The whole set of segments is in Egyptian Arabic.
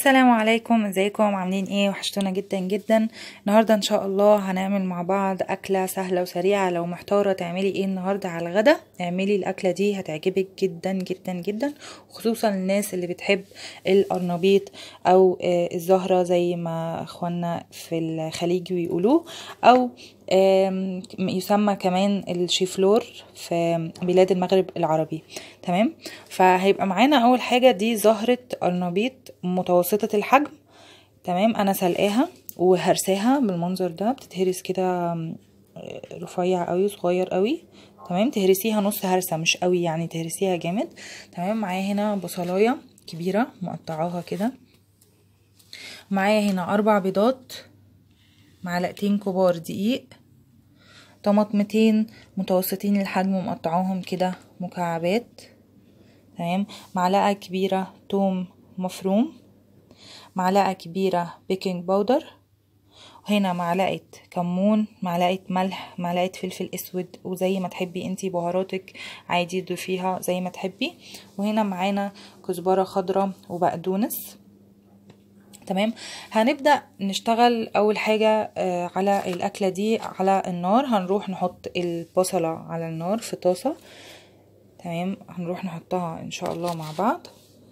السلام عليكم ازيكم عاملين ايه وحشتونا جدا جدا النهارده ان شاء الله هنعمل مع بعض اكله سهله وسريعه لو محتاره تعملي ايه النهارده على الغدا اعملي الاكله دي هتعجبك جدا جدا جدا خصوصا الناس اللي بتحب القرنبيط او آه، الزهره زي ما اخواننا في الخليج بيقولوه او آم، يسمى كمان الشيفلور في بلاد المغرب العربي تمام فهيبقى معانا اول حاجه دي زهره قرنبيط متوسطه الحجم تمام انا سلقاها وهرساها بالمنظر ده بتتهرس كده آم، رفيع قوي صغير قوي تمام تهرسيها نص هرسه مش قوي يعني تهرسيها جامد تمام معايا هنا بصلايه كبيره مقطعاها كده معايا هنا اربع بيضات معلقتين كبار دقيق طماطمتين متوسطين الحجم ومقطعاهم كده مكعبات تمام معلقة كبيرة توم مفروم معلقة كبيرة بيكنج باودر وهنا معلقة كمون معلقة ملح معلقة فلفل اسود وزي ما تحبي انتي بهاراتك عادي تضيفيها زي ما تحبي وهنا معانا كزبرة خضراء وبقدونس تمام هنبدأ نشتغل أول حاجة آه، على الأكلة دي على النار هنروح نحط البصلة على النار في طاسة تمام هنروح نحطها إن شاء الله مع بعض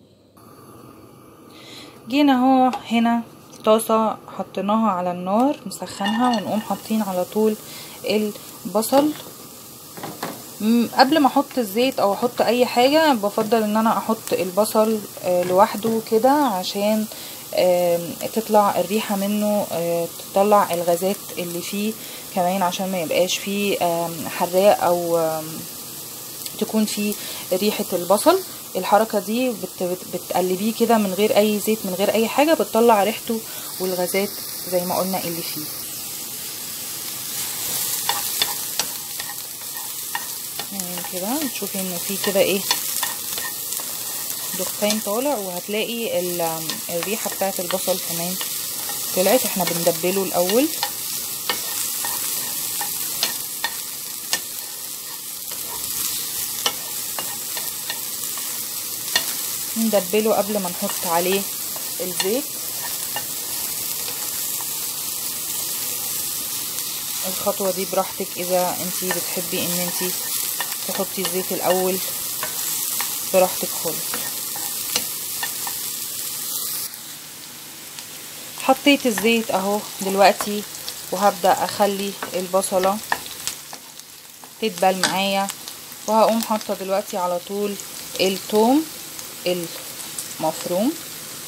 جينا اهو هنا طاسة حطيناها على النار نسخنها ونقوم حاطين على طول البصل مم، قبل ما احط الزيت او احط اي حاجة بفضل ان انا احط البصل آه، لوحده كده عشان آم، تطلع الريحة منه آه، تطلع الغازات اللي فيه كمان عشان ما يبقاش فيه آم، حراق او آم، تكون فيه ريحة البصل الحركة دي بت بت بتقلبيه كده من غير اي زيت من غير اي حاجة بتطلع ريحته والغازات زي ما قلنا اللي فيه يعني كده تشوفي انه في كده ايه دخان طالع وهتلاقي ال- الريحة بتاعت البصل كمان طلعت احنا بندبله الاول ندبله قبل ما نحط عليه الزيت الخطوة دي براحتك اذا انتي بتحبي ان انتي تحطي الزيت الاول براحتك خالص حطيت الزيت اهو دلوقتي وهبدأ اخلي البصلة تدبل معايا وهقوم حاطة دلوقتي على طول التوم المفروم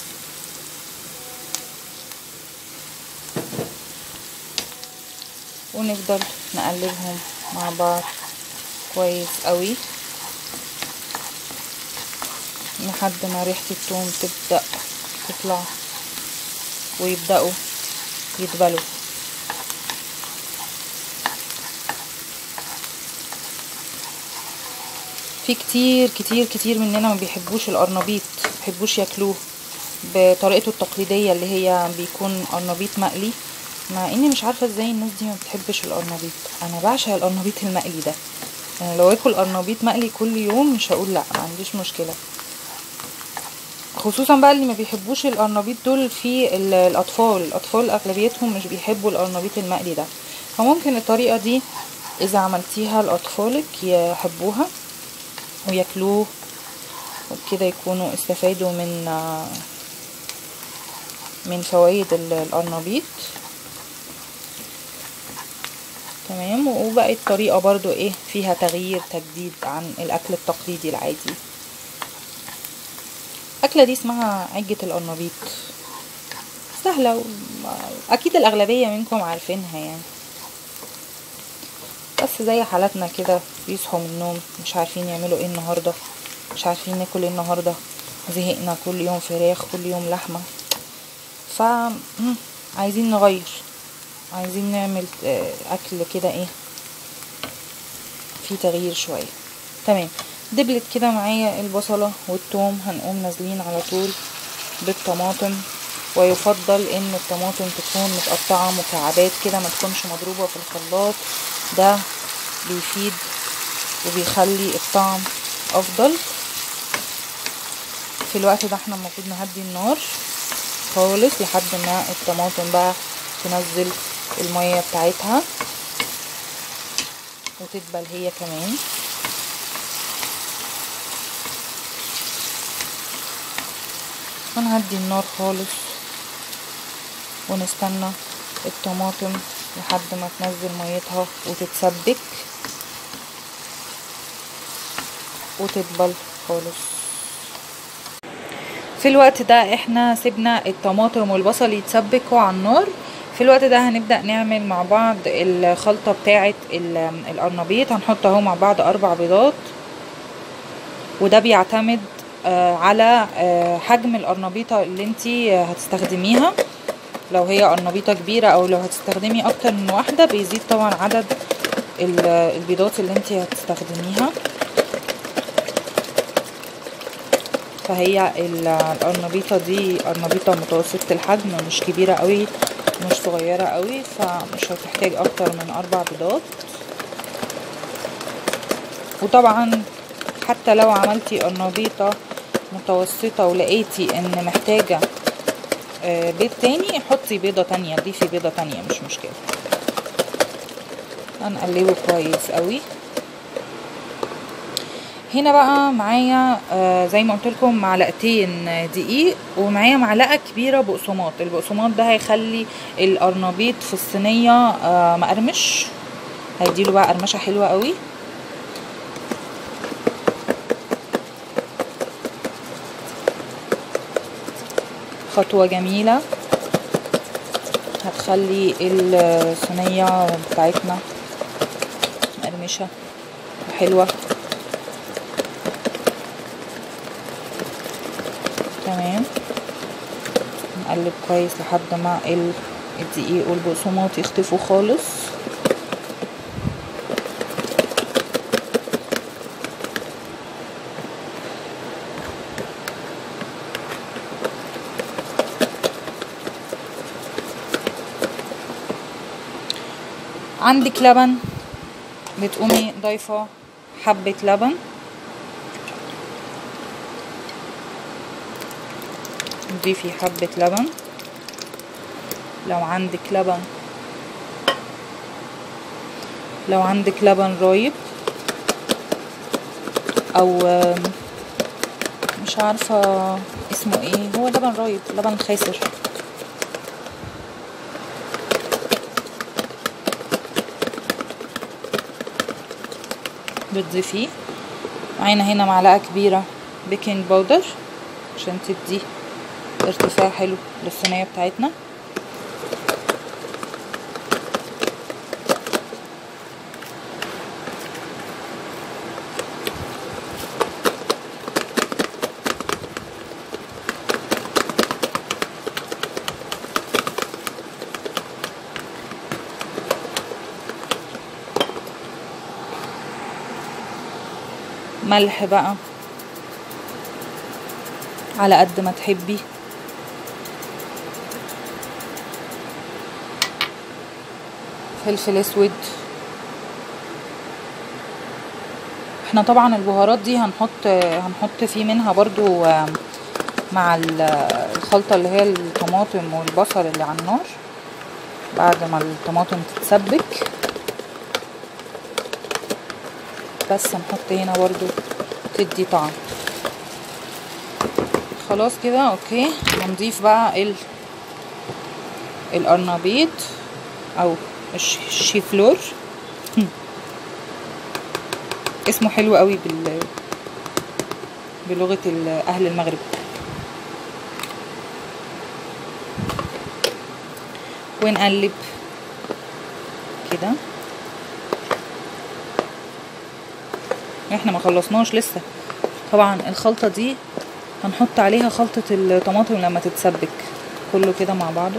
ونفضل نقلبهم مع بعض كويس قوي لحد ما ريحة التوم تبدأ تطلع ويبدأوا يدبلوا في كتير كتير كتير مننا ما بيحبوش القرنبيط ما بيحبوش ياكلوه بطريقته التقليدية اللي هي بيكون قرنبيط مقلي مع اني مش عارفة ازاي الناس دي ما بتحبش القرنبيط انا بعشق القرنبيط المقلي ده انا لو اكل قرنبيط مقلي كل يوم مش هقول لا ما عنديش مشكلة خصوصا بقى اللي ما بيحبوش القرنبيط دول في ال- الاطفال الاطفال اغلبيتهم مش بيحبوا القرنبيط المقلي ده فممكن الطريقة دي اذا عملتيها لاطفالك يحبوها وياكلوه وبكده يكونوا استفادوا من من فوائد ال- القرنبيط تمام وبقت طريقة برضو ايه فيها تغيير تجديد عن الاكل التقليدي العادي الأكلة دي اسمها عجة القرنبيط سهلة و... أكيد الأغلبية منكم عارفينها يعني بس زي حالاتنا كده بيصحوا من النوم مش عارفين يعملوا ايه النهاردة مش عارفين ناكل ايه النهاردة زهقنا كل يوم فراخ كل يوم لحمة ف مم، عايزين نغير عايزين نعمل آه، أكل كده ايه في تغيير شوية تمام دبلت كده معايا البصلة والثوم هنقوم نازلين على طول بالطماطم ويفضل ان الطماطم تكون متقطعة مكعبات كده ما تكونش مضروبة في الخلاط ده بيفيد وبيخلي الطعم افضل في الوقت ده احنا المفروض نهدي النار خالص لحد ما الطماطم بقى تنزل المية بتاعتها وتدبل هي كمان هنهدي النار خالص ونستنى الطماطم لحد ما تنزل ميتها وتتسبك وتدبل خالص في الوقت ده احنا سيبنا الطماطم والبصل يتسبكوا على النار في الوقت ده هنبدأ نعمل مع بعض الخلطة بتاعة القرنبيط هنحط اهو مع بعض اربع بيضات وده بيعتمد على حجم القرنبيطة اللي انتي هتستخدميها لو هي قرنبيطة كبيرة او لو هتستخدمي اكتر من واحدة بيزيد طبعا عدد البيضات اللي انتي هتستخدميها فهي القرنبيطة دي قرنبيطة متوسطة الحجم مش كبيرة قوي مش صغيرة قوي فمش هتحتاج اكتر من اربع بيضات وطبعا حتى لو عملتي قرنبيطة متوسطة ولقيتي ان محتاجة بيض تاني حطي بيضة تانية ضيفي بيضة تانية مش مشكلة هنقلبه كويس قوي هنا بقى معايا آه زي ما قلت لكم معلقتين دقيق ومعايا معلقه كبيره بقسماط البقسماط ده هيخلي القرنبيط في الصينيه آه مقرمش هيديله بقى قرمشه حلوه قوي خطوه جميله هتخلي الصينيه بتاعتنا مقرمشه وحلوه تمام نقلب كويس لحد ما الدقيق والبقسماط يختفوا خالص عندك لبن بتقومي ضايفه حبه لبن تضيفي حبة لبن لو عندك لبن لو عندك لبن رايب او مش عارفة اسمه ايه هو لبن رايب لبن خاسر بتضيفيه معانا هنا معلقة كبيرة بيكنج باودر عشان تدي ارتفاع حلو للصينية بتاعتنا ملح بقى على قد ما تحبي فلفل اسود احنا طبعا البهارات دي هنحط هنحط فيه منها برضو مع الخلطة اللي هي الطماطم والبصل اللي على النار بعد ما الطماطم تتسبك بس هنحط هنا برضو تدي طعم خلاص كده اوكي هنضيف بقى ال القرنبيط او الشيفلور اسمه حلو قوي بال بلغة اهل المغرب ونقلب كده احنا ما خلصناش لسه طبعا الخلطة دي هنحط عليها خلطة الطماطم لما تتسبك كله كده مع بعضه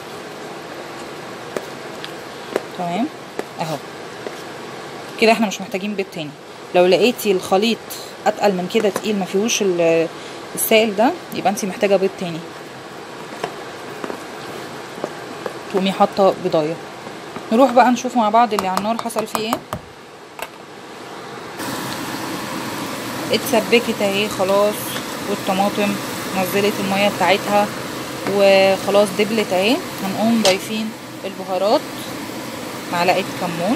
تمام اهو كده احنا مش محتاجين بيض تاني لو لقيتي الخليط اتقل من كده تقيل ما فيهوش السائل ده يبقى انت محتاجه بيض تاني تقومي حاطه بيضايه نروح بقى نشوف مع بعض اللي على النار حصل فيه ايه اتسبكت اهي خلاص والطماطم نزلت الميه بتاعتها وخلاص دبلت اهي هنقوم ضايفين البهارات معلقه كمون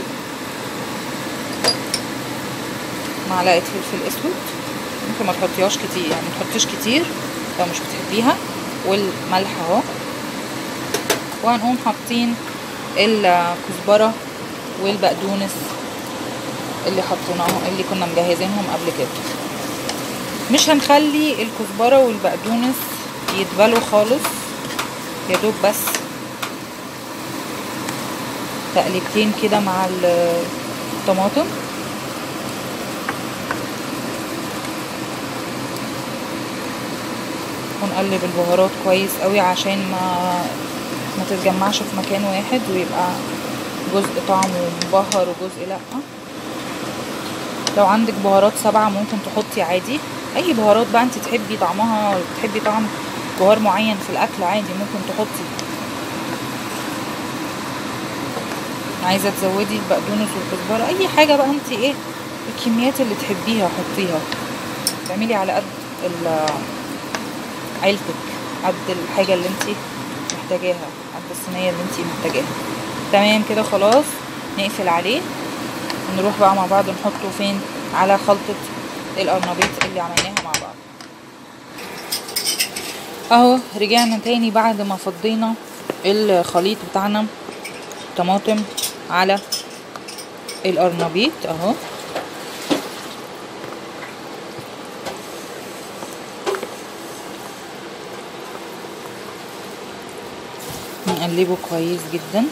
معلقه فلفل اسود ممكن ما تحطيهاش كتير يعني ما تحطيش كتير لو مش بتحبيها والملح اهو وهنقوم حاطين الكزبره والبقدونس اللي حطيناهم اللي كنا مجهزينهم قبل كده مش هنخلي الكزبره والبقدونس يدبلوا خالص يا دوب بس تقليبتين كده مع الطماطم ونقلب البهارات كويس قوي عشان ما ما تتجمعش في مكان واحد ويبقى جزء طعمه مبهر وجزء لا لو عندك بهارات سبعة ممكن تحطي عادي اي بهارات بقى انت تحبي طعمها تحبي طعم بهار معين في الاكل عادي ممكن تحطي عايزه تزودي البقدونس والكزبره اي حاجه بقى انت ايه الكميات اللي تحبيها حطيها تعملي على قد عيلتك قد الحاجه اللي انت محتاجاها قد الصينيه اللي انت محتاجاها تمام كده خلاص نقفل عليه ونروح بقى مع بعض نحطه فين على خلطه القرنبيط اللي عملناها مع بعض اهو رجعنا تاني بعد ما فضينا الخليط بتاعنا طماطم على القرنبيط اهو نقلبه كويس جدا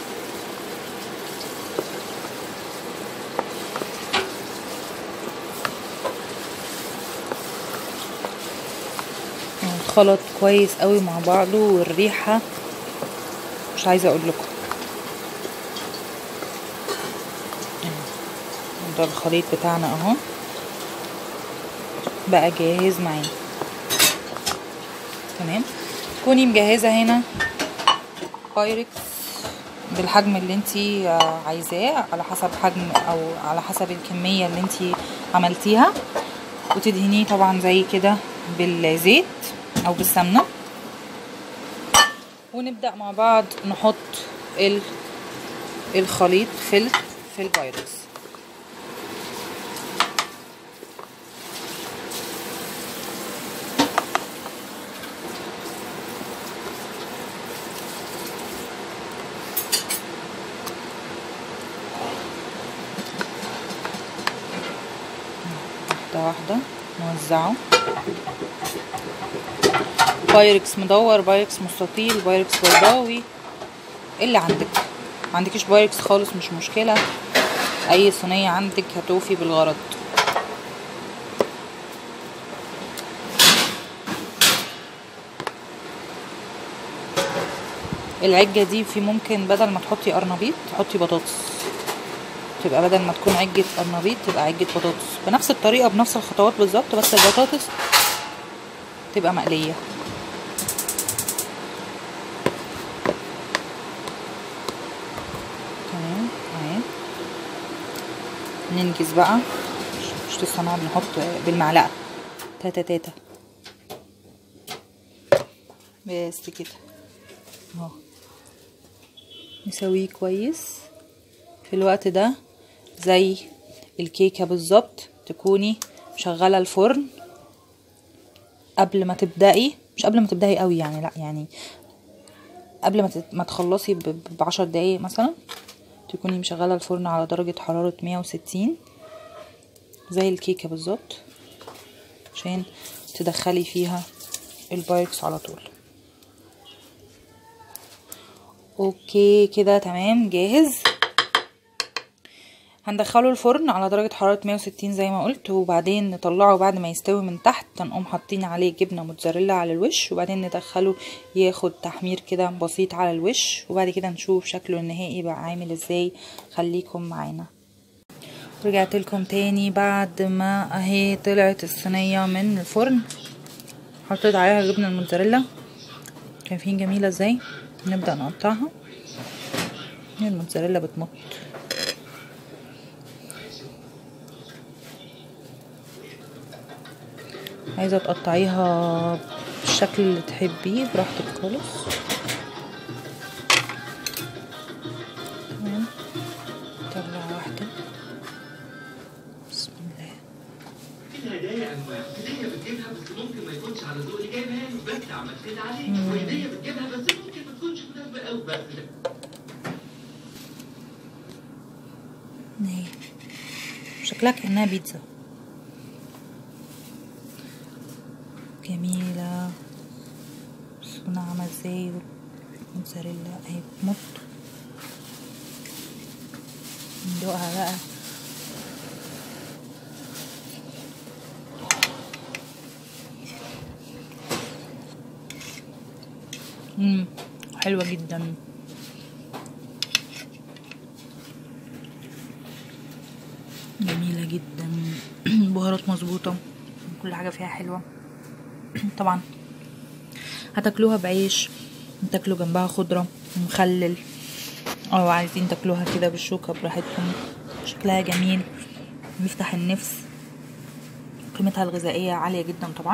خلط كويس قوي مع بعضه والريحة مش عايزة اقول لكم ده الخليط بتاعنا اهو بقى جاهز معانا تمام تكوني مجهزة هنا بايركس بالحجم اللي انتي عايزاه على حسب حجم او على حسب الكمية اللي انتي عملتيها وتدهنيه طبعا زي كده بالزيت او بالسمنة ونبدأ مع بعض نحط الخليط في في البايركس واحدة واحدة نوزعه بايركس مدور بايركس مستطيل بايركس بيضاوي اللي عندك عندكش بايركس خالص مش مشكلة اي صينية عندك هتوفي بالغرض العجة دي في ممكن بدل ما تحطي قرنبيط تحطي بطاطس تبقى بدل ما تكون عجة قرنبيط تبقى عجة بطاطس بنفس الطريقة بنفس الخطوات بالظبط بس البطاطس تبقى مقلية تمام اهي ننجز بقى مش لسه نقعد نحط بالمعلقة تاتا تاتا بس كده اهو نسويه كويس في الوقت ده زي الكيكة بالظبط تكوني مشغلة الفرن قبل ما تبدأي مش قبل ما تبدأي قوي يعني لا يعني قبل ما ما تخلصي بعشر دقايق مثلا تكوني مشغلة الفرن على درجة حرارة مية وستين زي الكيكة بالظبط عشان تدخلي فيها البايركس على طول اوكي كده تمام جاهز هندخله الفرن على درجة حرارة 160 زي ما قلت وبعدين نطلعه بعد ما يستوي من تحت هنقوم حاطين عليه جبنة موتزاريلا على الوش وبعدين ندخله ياخد تحمير كده بسيط على الوش وبعد كده نشوف شكله النهائي بقى عامل ازاي خليكم معانا رجعت لكم تاني بعد ما اهي طلعت الصينية من الفرن حطيت عليها الجبنة الموتزاريلا شايفين جميلة ازاي نبدأ نقطعها هي الموتزاريلا بتمط عايزة تقطعيها بالشكل اللي تحبيه براحتك خالص تمام طلع واحدة بسم الله الهدايا انواع هديه بتجيبها بس ممكن ما يكونش على ذوق اللي جايبها له بس عملت كده عليه وهديه بتجيبها بس ممكن ما تكونش مناسبه قوي بس ده اهي شكلها كأنها بيتزا جميلة بصوا ناعمة ازاي موتزاريلا اهي بتمط ندوقها بقى مم. حلوة جدا جميلة جدا بهارات مظبوطة كل حاجة فيها حلوة طبعا هتاكلوها بعيش تاكلوا جنبها خضرة مخلل او عايزين تاكلوها كده بالشوكة براحتكم شكلها جميل بيفتح النفس قيمتها الغذائية عالية جدا طبعا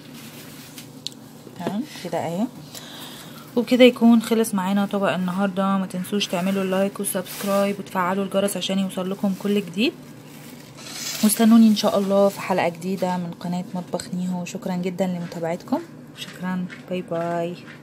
تمام كده اهي وبكده يكون خلص معانا طبق النهاردة ما تنسوش تعملوا لايك وسبسكرايب وتفعلوا الجرس عشان يوصل لكم كل جديد واستنوني ان شاء الله في حلقة جديدة من قناة مطبخ نيهو شكرا جدا لمتابعتكم شكرا باي باي